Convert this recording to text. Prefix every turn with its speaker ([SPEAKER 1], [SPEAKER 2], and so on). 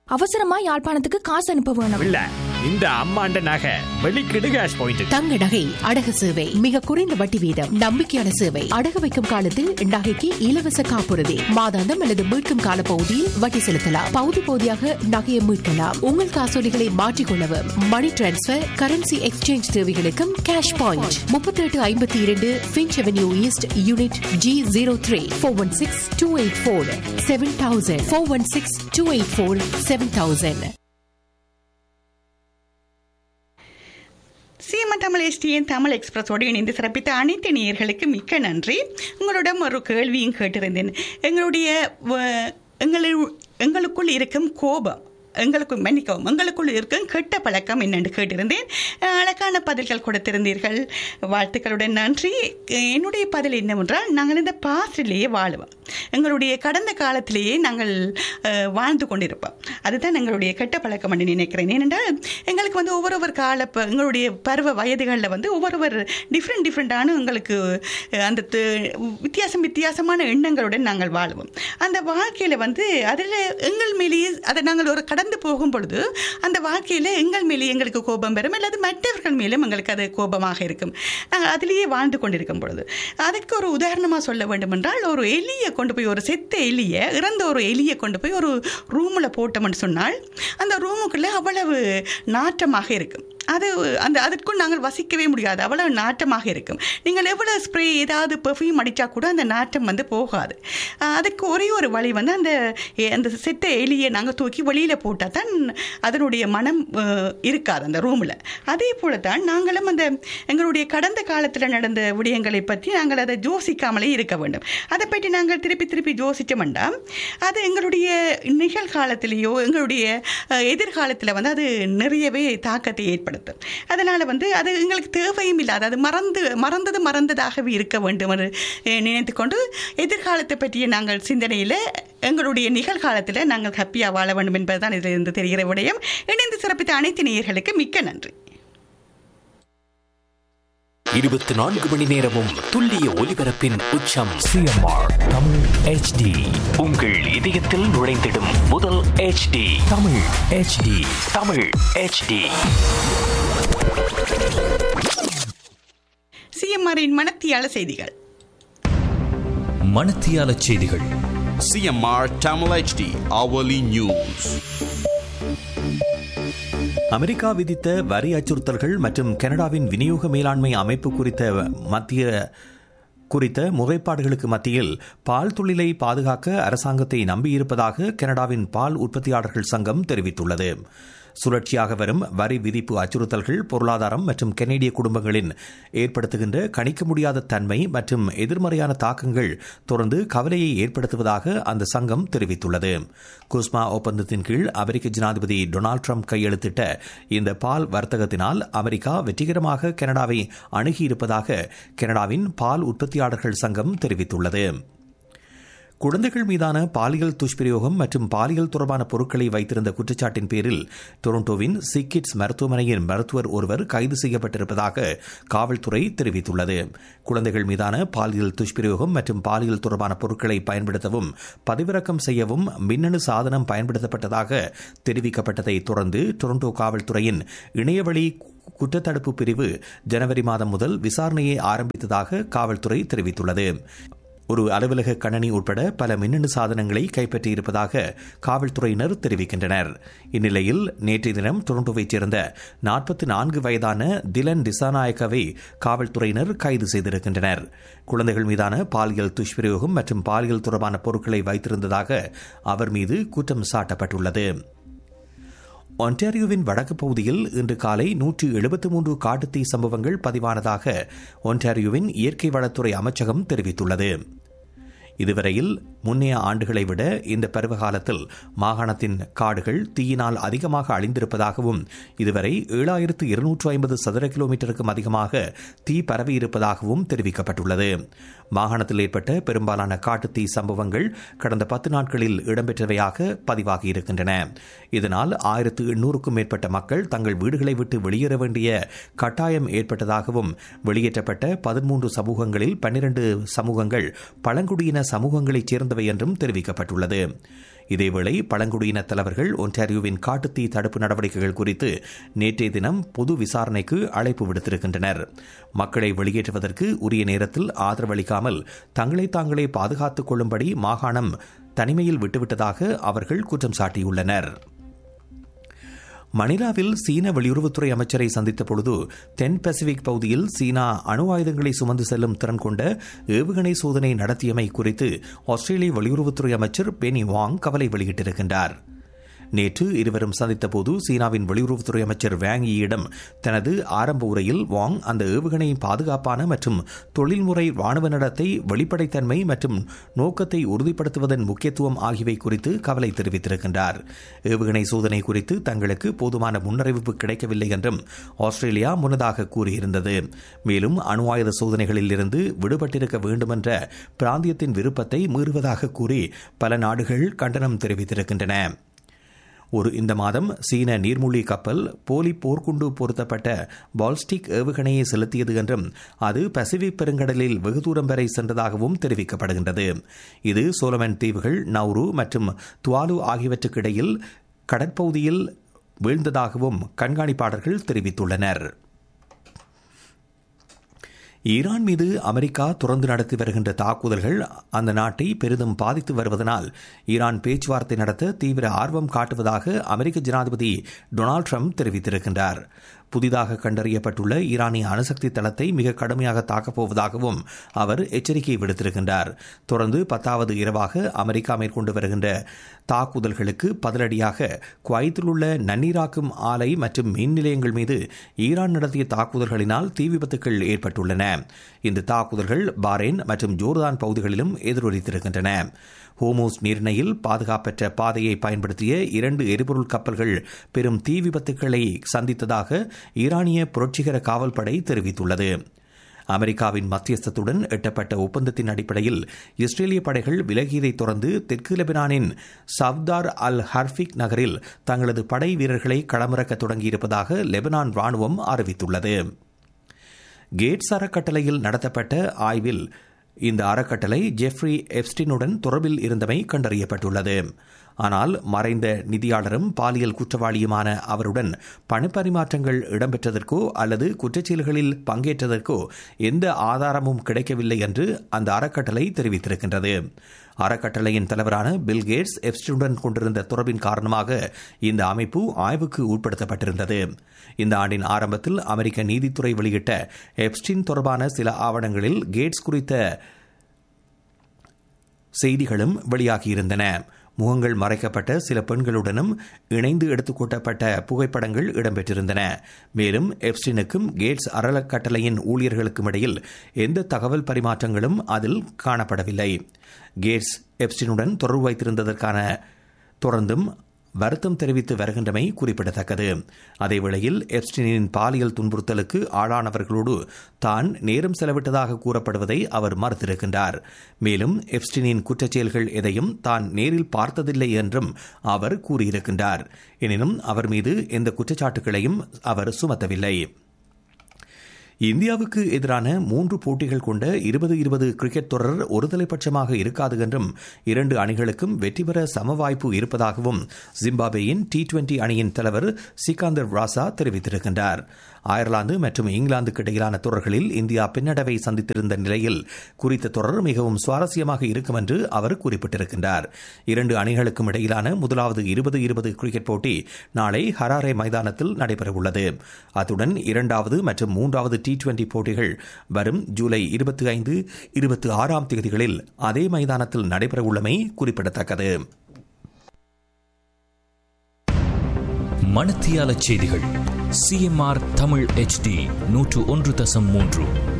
[SPEAKER 1] அவசரமா யாழ்ப்பாணத்துக்கு காசு அனுப்ப வேணும்
[SPEAKER 2] இல்ல இந்த அம்மாண்ட நகை வெளிக்கிடு கேஷ் பாயிண்ட்
[SPEAKER 3] தங்க நகை அடகு சேவை மிக குறைந்த வட்டி வீதம் நம்பிக்கையான சேவை அடகு வைக்கும் காலத்தில் நகைக்கு இலவச காப்புறுதி மாதாந்தம் அல்லது மீட்கும் கால பகுதியில் வட்டி செலுத்தலாம் பகுதி பகுதியாக நகையை மீட்கலாம் உங்கள் காசோலிகளை மாற்றிக்கொள்ளவும் மணி டிரான்ஸ்பர் கரன்சி எக்ஸ்சேஞ்ச் தேவைகளுக்கும் கேஷ் பாயிண்ட் முப்பத்தி எட்டு ஐம்பத்தி இரண்டு Finch avenue east unit G zero three four one six two eight four seven thousand four one six two eight four seven thousand
[SPEAKER 4] சீம தமிழ் எஸ்டிஎன் தமிழ் எக்ஸ்பிரஸோடு இணைந்து சிறப்பித்த அனைத்து நேயர்களுக்கு மிக்க நன்றி உங்களிடம் ஒரு கேள்வியும் கேட்டிருந்தேன் எங்களுடைய வ- எங்களு எங்களுக்குள் இருக்கும் கோபம் எங்களுக்கு மன்னிக்கவும் எங்களுக்குள் இருக்கும் கெட்ட பழக்கம் என்னென்று கேட்டிருந்தேன் அஹ், அழகான பதில்கள் கொடுத்திருந்தீர்கள் வாழ்த்துக்களுடன் நன்றி என்னுடைய பதில் என்னவென்றால் நாங்கள் இந்த பாஸ்டிலேயே வாழுவோம் எங்களுடைய கடந்த காலத்திலேயே நாங்கள் அஹ், வாழ்ந்து கொண்டிருப்போம் அதுதான் எங்களுடைய கெட்ட பழக்கம் என்று நினைக்கிறேன் ஏனென்றால் எங்களுக்கு வந்து ஒவ்வொரு கால ப- எங்களுடைய பருவ வயதுகளில் வந்து ஒவ்வொரு டிஃப்ரெண்ட் டிஃப்ரெண்ட்டான எங்களுக்கு அஹ், அந்த து- வித்தியாசம் வித்தியாசமான எண்ணங்களுடன் நாங்கள் வாழ்வோம் அந்த வாழ்க்கையில் வந்து அதில் எங்கள் மேலேயே அதை நாங்கள் ஒரு கடந்து போகும் பொழுது அந்த வாழ்க்கையில் எங்கள் மேலேயே எங்களுக்கு கோபம் வரும் அல்லது மற்றவர்கள் மேலும் எங்களுக்கு அது கோபமாக இருக்கும் நாங்கள் அதிலேயே வாழ்ந்து கொண்டிருக்கும் பொழுது அதுக்கு ஒரு உதாரணமாக சொல்ல வேண்டுமென்றால் ஒரு எலியை கொண்டு போய் ஒரு செத்த எலியை இறந்த ஒரு எலியை கொண்டு போய் ஒரு ரூமில் போட்டோம்னு சொன்னால் அந்த ரூமுக்குள்ளே அவ்வளவு நாற்றமாக இருக்கும் அது அந்த அதற்குள் நாங்கள் வசிக்கவே முடியாது அவ்வளவு நாட்டமாக இருக்கும் நீங்கள் எவ்வளோ ஸ்ப்ரே ஏதாவது பெர்ஃப்யூம் அடித்தா கூட அந்த நாட்டம் வந்து போகாது அஹ் அதுக்கு ஒரே ஒரு வழி வந்து அந்த எ- அந்த செத்த எலியை நாங்கள் தூக்கி வெளியில் போட்டால் தான் அதனுடைய மனம் அஹ், இருக்காது அந்த ரூமில் அதே போல தான் நாங்களும் அந்த எங்களுடைய கடந்த காலத்தில் நடந்த விடயங்களை பற்றி நாங்கள் அதை யோசிக்காமலே இருக்க வேண்டும் அதை பற்றி நாங்கள் திருப்பி திருப்பி யோசித்தோம்னா அது எங்களுடைய நிகழ்காலத்திலேயோ எங்களுடைய அஹ், எதிர்காலத்தில் வந்து அது நிறையவே தாக்கத்தை ஏற்படுத்தும் அதனால் வந்து அது எங்களுக்கு தேவையும் இல்லாத அது மறந்து மறந்தது மறந்ததாகவே இருக்க வேண்டும் என்று அஹ், நினைத்துக்கொண்டு எதிர்காலத்தை பற்றிய நாங்கள் சிந்தனையில் எங்களுடைய நிகழ்காலத்தில் நாங்கள் ஹாப்பியாக வாழ வேண்டும் என்பதுதான் இதிலிருந்து தெரிகிற விடயம் இணைந்து சிறப்பித்த அனைத்து நேயர்களுக்கு மிக்க நன்றி
[SPEAKER 5] இருபத்தி நான்கு மணி நேரமும் துல்லிய ஒலிபரப்பின் உச்சம்
[SPEAKER 2] சிஎம்ஆர் தமிழ் ஹெச்டி
[SPEAKER 5] உங்கள் இதயத்தில் நுழைந்திடும் முதல் HD
[SPEAKER 2] Tamil HD
[SPEAKER 5] Tamil HD
[SPEAKER 4] சிஎம்ஆரின் மனத்தியால செய்திகள்
[SPEAKER 6] மணத்தியால செய்திகள்
[SPEAKER 7] CMR Tamil HD hourly news.
[SPEAKER 6] America விதித்த வரி அச்சுறுத்தல்கள் மற்றும் கனடாவின் விநியோக மேலாண்மை அமைப்பு குறித்த மத்திய குறித்த முறைப்பாடுகளுக்கு மத்தியில் பால் தொழிலை பாதுகாக்க அரசாங்கத்தை நம்பியிருப்பதாக கனடாவின் பால் உற்பத்தியாளர்கள் சங்கம் தெரிவித்துள்ளது சுழற்சியாக வரும் வரி விதிப்பு அச்சுறுத்தல்கள் பொருளாதாரம் மற்றும் கனேடிய குடும்பங்களின் ஏற்படுத்துகின்ற கணிக்க முடியாத தன்மை மற்றும் எதிர்மறையான தாக்கங்கள் தொடர்ந்து கவலையை ஏற்படுத்துவதாக அந்த சங்கம் தெரிவித்துள்ளது குஸ்மா ஒப்பந்தத்தின் கீழ் அமெரிக்க ஜனாதிபதி டொனால்டு ட்ரம்ப் கையெழுத்திட்ட இந்த பால் வர்த்தகத்தினால் அமெரிக்கா வெற்றிகரமாக கனடாவை அணுகியிருப்பதாக கனடாவின் பால் உற்பத்தியாளர்கள் சங்கம் தெரிவித்துள்ளது குழந்தைகள் மீதான பாலியல் துஷ்பிரயோகம் மற்றும் பாலியல் தொடர்பான பொருட்களை வைத்திருந்த குற்றச்சாட்டின் பேரில் டொரண்டோவின் சிக்கிட்ஸ் மருத்துவமனையின் மருத்துவர் ஒருவர் கைது செய்யப்பட்டிருப்பதாக காவல்துறை தெரிவித்துள்ளது குழந்தைகள் மீதான பாலியல் துஷ்பிரயோகம் மற்றும் பாலியல் தொடர்பான பொருட்களை பயன்படுத்தவும் பதிவிறக்கம் செய்யவும் மின்னணு சாதனம் பயன்படுத்தப்பட்டதாக தெரிவிக்கப்பட்டதை தொடர்ந்து டொரண்டோ காவல்துறையின் இணையவழி குற்றத்தடுப்பு பிரிவு ஜனவரி மாதம் முதல் விசாரணையை ஆரம்பித்ததாக காவல்துறை தெரிவித்துள்ளது ஒரு அலுவலக கணனி உட்பட பல மின்னணு சாதனங்களை கைப்பற்றியிருப்பதாக காவல்துறையினர் தெரிவிக்கின்றனர் இந்நிலையில் நேற்றைய தினம் டொரண்டோவைச் சேர்ந்த நாற்பத்தி நான்கு வயதான திலன் திசாநாயக்கவை காவல்துறையினர் கைது செய்திருக்கின்றனர் குழந்தைகள் மீதான பாலியல் துஷ்பிரயோகம் மற்றும் பாலியல் தொடர்பான பொருட்களை வைத்திருந்ததாக அவர் மீது குற்றம் சாட்டப்பட்டுள்ளது ஒன்டாரியோவின் வடக்கு பகுதியில் இன்று காலை நூற்று எழுபத்து மூன்று காட்டுத்தீ சம்பவங்கள் பதிவானதாக ஒன்டாரியோவின் இயற்கை வளத்துறை அமைச்சகம் தெரிவித்துள்ளது இதுவரையில் முன்னைய ஆண்டுகளை விட இந்த பருவகாலத்தில் மாகாணத்தின் காடுகள் தீயினால் அதிகமாக அழிந்திருப்பதாகவும் இதுவரை ஏழாயிரத்து இருநூற்று ஐம்பது சதுர கிலோமீட்டருக்கும் அதிகமாக தீ பரவியிருப்பதாகவும் தெரிவிக்கப்பட்டுள்ளது மாகாணத்தில் ஏற்பட்ட பெரும்பாலான காட்டுத்தீ சம்பவங்கள் கடந்த பத்து நாட்களில் இடம்பெற்றவையாக பதிவாகியிருக்கின்றன இதனால் ஆயிரத்து எண்ணூறுக்கும் மேற்பட்ட மக்கள் தங்கள் வீடுகளை விட்டு வெளியேற வேண்டிய கட்டாயம் ஏற்பட்டதாகவும் வெளியேற்றப்பட்ட பதிமூன்று சமூகங்களில் பன்னிரண்டு சமூகங்கள் பழங்குடியின சமூகங்களைச் சேர்ந்தவை என்றும் தெரிவிக்கப்பட்டுள்ளது இதேவேளை பழங்குடியின தலைவர்கள் ஒன்டாரியோவின் காட்டுத்தீ தடுப்பு நடவடிக்கைகள் குறித்து நேற்றைய தினம் பொது விசாரணைக்கு அழைப்பு விடுத்திருக்கின்றனர் மக்களை வெளியேற்றுவதற்கு உரிய நேரத்தில் ஆதரவளிக்காமல் தங்களை தாங்களே பாதுகாத்துக் கொள்ளும்படி மாகாணம் தனிமையில் விட்டுவிட்டதாக அவர்கள் குற்றம் சாட்டியுள்ளனர் மணிலாவில் சீன வெளியுறவுத்துறை அமைச்சரை சந்தித்த பொழுது தென் பசிபிக் பகுதியில் சீனா அணு ஆயுதங்களை சுமந்து செல்லும் திறன் கொண்ட ஏவுகணை சோதனை நடத்தியமை குறித்து ஆஸ்திரேலிய வெளியுறவுத்துறை அமைச்சர் பெனி வாங் கவலை வெளியிட்டிருக்கின்றார் நேற்று இருவரும் சந்தித்தபோது சீனாவின் வெளியுறவுத்துறை அமைச்சர் வேங் யிடம் தனது ஆரம்ப உரையில் வாங் அந்த ஏவுகணையின் பாதுகாப்பான மற்றும் தொழில்முறை ராணுவ நடத்தை வெளிப்படைத்தன்மை மற்றும் நோக்கத்தை உறுதிப்படுத்துவதன் முக்கியத்துவம் ஆகியவை குறித்து கவலை தெரிவித்திருக்கின்றார் ஏவுகணை சோதனை குறித்து தங்களுக்கு போதுமான முன்னறிவிப்பு கிடைக்கவில்லை என்றும் ஆஸ்திரேலியா முன்னதாக கூறியிருந்தது மேலும் அணு ஆயுத சோதனைகளில் இருந்து விடுபட்டிருக்க வேண்டுமென்ற பிராந்தியத்தின் விருப்பத்தை மீறுவதாக கூறி பல நாடுகள் கண்டனம் தெரிவித்திருக்கின்றன ஒரு இந்த மாதம் சீன நீர்மூழ்கி கப்பல் போலி போர்க்குண்டு பொருத்தப்பட்ட பால்ஸ்டிக் ஏவுகணையை செலுத்தியது என்றும் அது பசிபிக் பெருங்கடலில் வெகு தூரம் வரை சென்றதாகவும் தெரிவிக்கப்படுகின்றது இது சோலமன் தீவுகள் நௌரு மற்றும் துவாலு ஆகியவற்றுக்கு இடையில் கடற்பகுதியில் வீழ்ந்ததாகவும் கண்காணிப்பாளர்கள் தெரிவித்துள்ளனர் ஈரான் மீது அமெரிக்கா தொடர்ந்து நடத்தி வருகின்ற தாக்குதல்கள் அந்த நாட்டை பெரிதும் பாதித்து வருவதனால் ஈரான் பேச்சுவார்த்தை நடத்த தீவிர ஆர்வம் காட்டுவதாக அமெரிக்க ஜனாதிபதி டொனால்டு ட்ரம்ப் தெரிவித்திருக்கின்றார் புதிதாக கண்டறியப்பட்டுள்ள ஈரானிய அணுசக்தி தளத்தை மிக கடுமையாக தாக்கப்போவதாகவும் அவர் எச்சரிக்கை விடுத்திருக்கின்றார் தொடர்ந்து பத்தாவது இரவாக அமெரிக்கா மேற்கொண்டு வருகின்ற தாக்குதல்களுக்கு பதிலடியாக குவைத்தில் உள்ள நன்னீராக்கும் ஆலை மற்றும் மின் நிலையங்கள் மீது ஈரான் நடத்திய தாக்குதல்களினால் தீ விபத்துக்கள் ஏற்பட்டுள்ளன இந்த தாக்குதல்கள் பாரேன் மற்றும் ஜோர்தான் பகுதிகளிலும் எதிரொலித்திருக்கின்றன ஹோமோஸ் நீர்ணையில் பாதுகாப்பற்ற பாதையை பயன்படுத்திய இரண்டு எரிபொருள் கப்பல்கள் பெரும் தீ விபத்துக்களை சந்தித்ததாக ஈரானிய புரட்சிகர காவல்படை தெரிவித்துள்ளது அமெரிக்காவின் மத்தியஸ்தத்துடன் எட்டப்பட்ட ஒப்பந்தத்தின் அடிப்படையில் இஸ்ரேலிய படைகள் விலகியதைத் தொடர்ந்து தெற்கு லெபனானின் சவ்தார் அல் ஹர்ஃபிக் நகரில் தங்களது படை வீரர்களை களமிறக்க தொடங்கியிருப்பதாக லெபனான் ராணுவம் அறிவித்துள்ளது கேட்ஸ் அறக்கட்டளையில் நடத்தப்பட்ட ஆய்வில் இந்த அறக்கட்டளை ஜெஃப்ரி எப்ஸ்டினுடன் தொடர்பில் இருந்தமை கண்டறியப்பட்டுள்ளது ஆனால் மறைந்த நிதியாளரும் பாலியல் குற்றவாளியுமான அவருடன் பணப்பரிமாற்றங்கள் இடம்பெற்றதற்கோ அல்லது குற்றச்செயல்களில் பங்கேற்றதற்கோ எந்த ஆதாரமும் கிடைக்கவில்லை என்று அந்த அறக்கட்டளை தெரிவித்திருக்கின்றது அறக்கட்டளையின் தலைவரான பில் கேட்ஸ் எப்ஸ்டினுடன் கொண்டிருந்த தொடர்பின் காரணமாக இந்த அமைப்பு ஆய்வுக்கு உட்படுத்தப்பட்டிருந்தது இந்த ஆண்டின் ஆரம்பத்தில் அமெரிக்க நீதித்துறை வெளியிட்ட எப்ஸ்டின் தொடர்பான சில ஆவணங்களில் கேட்ஸ் குறித்த செய்திகளும் வெளியாகியிருந்தன முகங்கள் மறைக்கப்பட்ட சில பெண்களுடனும் இணைந்து எடுத்துக்கொள்ளப்பட்ட புகைப்படங்கள் இடம்பெற்றிருந்தன மேலும் எப்ஸ்டினுக்கும் கேட்ஸ் அறக்கட்டளையின் ஊழியர்களுக்கும் இடையில் எந்த தகவல் பரிமாற்றங்களும் அதில் காணப்படவில்லை கேட்ஸ் எப்ஸ்டினுடன் தொடர்பு வைத்திருந்ததற்கான தொடர்ந்தும் வருத்தம் தெரிவித்து வருகின்றமை குறிப்பிடத்தக்கது அதேவேளையில் எப்ஸ்டினின் பாலியல் துன்புறுத்தலுக்கு ஆளானவர்களோடு தான் நேரம் செலவிட்டதாக கூறப்படுவதை அவர் மறுத்திருக்கின்றார் மேலும் எப்ஸ்டினின் குற்றச்செயல்கள் எதையும் தான் நேரில் பார்த்ததில்லை என்றும் அவர் கூறியிருக்கின்றார் எனினும் அவர் மீது எந்த குற்றச்சாட்டுகளையும் அவர் சுமத்தவில்லை இந்தியாவுக்கு எதிரான மூன்று போட்டிகள் கொண்ட இருபது இருபது கிரிக்கெட் தொடர் ஒருதலைபட்சமாக இருக்காது என்றும் இரண்டு அணிகளுக்கும் வெற்றி பெற சம வாய்ப்பு இருப்பதாகவும் ஜிம்பாபேயின் டி டுவெண்டி அணியின் தலைவர் சிகாந்தர் ராசா தெரிவித்திருக்கின்றார் அயர்லாந்து மற்றும் இங்கிலாந்துக்கு இடையிலான தொடர்களில் இந்தியா பின்னடைவை சந்தித்திருந்த நிலையில் குறித்த தொடர் மிகவும் சுவாரஸ்யமாக இருக்கும் என்று அவர் குறிப்பிட்டிருக்கின்றார் இரண்டு அணிகளுக்கும் இடையிலான முதலாவது இருபது இருபது கிரிக்கெட் போட்டி நாளை ஹராரே மைதானத்தில் நடைபெறவுள்ளது அத்துடன் இரண்டாவது மற்றும் மூன்றாவது டி டுவெண்டி போட்டிகள் வரும் ஜூலை இருபத்தி ஐந்து இருபத்தி ஆறாம் தேதிகளில் அதே மைதானத்தில் நடைபெறவுள்ளமை குறிப்பிடத்தக்கது
[SPEAKER 5] மணத்தியால செய்திகள் சிஎம்ஆர் தமிழ் HD நூற்று ஒன்று தசம் மூன்று